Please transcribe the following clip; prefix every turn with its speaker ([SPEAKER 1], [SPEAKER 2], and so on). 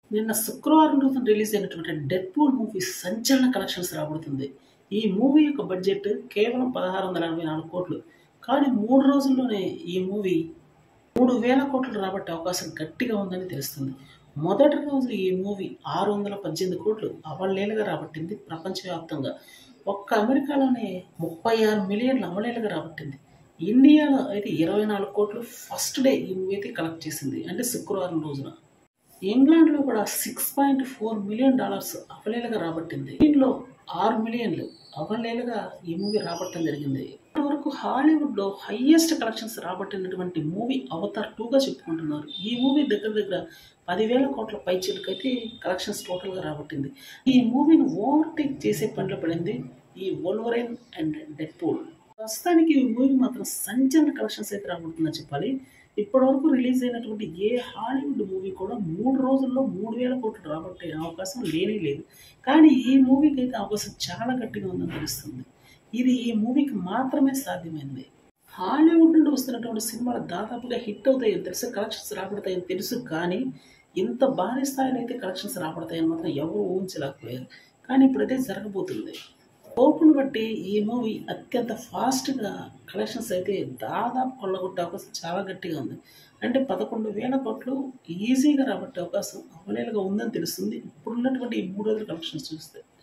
[SPEAKER 1] నిన్న శుక్రవారం రోజున రిలీజ్ అయినటువంటి డెడ్ పూల్ మూవీ సంచలన కలెక్షన్స్ రాబడుతుంది ఈ మూవీ యొక్క బడ్జెట్ కేవలం పదహారు వందల ఎనభై నాలుగు కోట్లు కానీ మూడు రోజుల్లోనే ఈ మూవీ మూడు వేల కోట్లు రాబట్టే అవకాశం గట్టిగా ఉందని తెలుస్తుంది మొదటి రోజు ఈ మూవీ ఆరు వందల పద్దెనిమిది కోట్లు అవలేలుగా రాబట్టింది ప్రపంచవ్యాప్తంగా ఒక్క అమెరికాలోనే ముప్పై ఆరు మిలియన్లు అవలేలుగా రాబట్టింది ఇండియాలో అయితే ఇరవై నాలుగు కోట్లు ఫస్ట్ డే ఈ మూవీ అయితే కలెక్ట్ చేసింది అంటే శుక్రవారం రోజున ఇంగ్లాండ్లో కూడా six point four million dollars అవలేలుగా రాబట్టింది దీనిలో ఆరు మిలియన్లు అవలేలుగా ఈ మూవీ రాబట్టడం జరిగింది ఇప్పటివరకు హాలీవుడ్లో హయ్యెస్ట్ కలెక్షన్స్ రాబట్టినటువంటి మూవీ అవతార్ టూగా చెప్పుకుంటున్నారు ఈ మూవీ దగ్గర దగ్గర పదివేల కోట్ల పైచీలకైతే కలెక్షన్స్ టోటల్గా రాబట్టింది ఈ మూవీని ఓవర్టేక్ చేసే పనిలో పడింది ఈ వోల్వరైన్ అండ్ డెడ్ పూల్ ప్రస్తుతానికి ఈ మూవీ మాత్రం సంచలన కలెక్షన్స్ అయితే రాబడుతుందని చెప్పాలి ఇప్పటివరకు రిలీజ్ అయినటువంటి ఏ హాలీవుడ్ మూవీ కూడా మూడు రోజుల్లో మూడు వేల కోట్లు రాబట్టే అవకాశం లేనే లేదు కానీ ఈ మూవీకి అయితే అవకాశం చాలా గట్టిగా ఉందని తెలుస్తుంది ఇది ఈ మూవీకి మాత్రమే సాధ్యమైంది హాలీవుడ్ నుండి వస్తున్నటువంటి సినిమాలు దాదాపుగా హిట్ అవుతాయని తెలుసు కలెక్షన్స్ రాబడతాయని తెలుసు కానీ ఇంత భారీ స్థాయిలో అయితే కలెక్షన్స్ రాబడతాయని మాత్రం ఎవరు ఊహించలేకపోయారు కానీ ఇప్పుడైతే జరగబోతుంది ఓపెన్ బట్టి ఈ మూవీ అత్యంత ఫాస్ట్గా కలెక్షన్స్ అయితే దాదాపు కొల్లగొట్టే అవకాశం చాలా గట్టిగా ఉంది అంటే పదకొండు వేల కోట్లు ఈజీగా రాబట్టే అవకాశం అవలేలుగా ఉందని తెలుస్తుంది ఇప్పుడున్నటువంటి ఈ మూడు రోజుల కలెక్షన్స్ చూస్తే